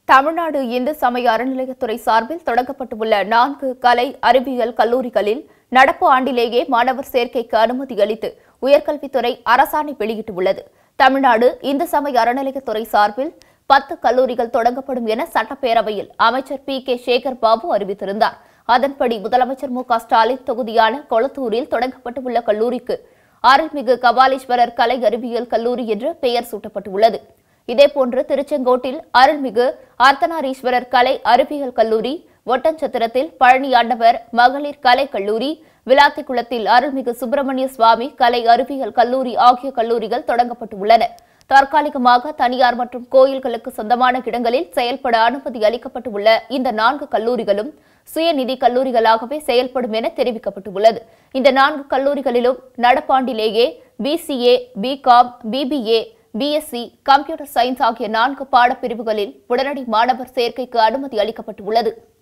தமிழ்நாடு இந்து சமய அறநிலையத்துறை சார்பில் தொடங்கப்பட்டுள்ள நான்கு கலை அறிவியல் கல்லூரிகளில் நடப்பு ஆண்டிலேயே மாணவர் சேர்க்கைக்கு அனுமதி அளித்து உயர்கல்வித்துறை அரசாணை வெளியிட்டுள்ளது தமிழ்நாடு இந்து சமய அறநிலையத்துறை சார்பில் பத்து கல்லூரிகள் தொடங்கப்படும் என சட்டப்பேரவையில் அமைச்சர் பி கே சேகர் பாபு அறிவித்திருந்தார் அதன்படி முதலமைச்சர் மு க ஸ்டாலின் தொகுதியான கொளத்தூரில் தொடங்கப்பட்டுள்ள கல்லூரிக்கு அருள்மிகு கபாலீஸ்வரர் கலை அறிவியல் கல்லூரி என்று பெயர் சூட்டப்பட்டுள்ளது இதேபோன்று திருச்செங்கோட்டில் அருள்மிகு அர்த்தநாரீஸ்வரர் கலை அறிவியல் கல்லூரி ஒட்டன்சத்திரத்தில் பழனி ஆண்டவர் மகளிர் கலை கல்லூரி விளாத்திக்குளத்தில் அருள்மிகு சுப்பிரமணிய சுவாமி கலை அறிவியல் கல்லூரி ஆகிய கல்லூரிகள் தொடங்கப்பட்டுள்ளன தற்காலிகமாக தனியார் மற்றும் கோயில்களுக்கு சொந்தமான இடங்களில் செயல்பட அனுமதி அளிக்கப்பட்டுள்ள இந்த நான்கு கல்லூரிகளும் சுயநிதி கல்லூரிகளாகவே செயல்படும் என தெரிவிக்கப்பட்டுள்ளது இந்த நான்கு கல்லூரிகளிலும் நடப்பாண்டிலேயே BCA BCom BBA BSc computer science ஆகிய நான்கு பாடப்பிரிவுகளில் உடனடி மாணவர் சேர்க்கைக்கு அனுமதி அளிக்கப்பட்டுள்ளது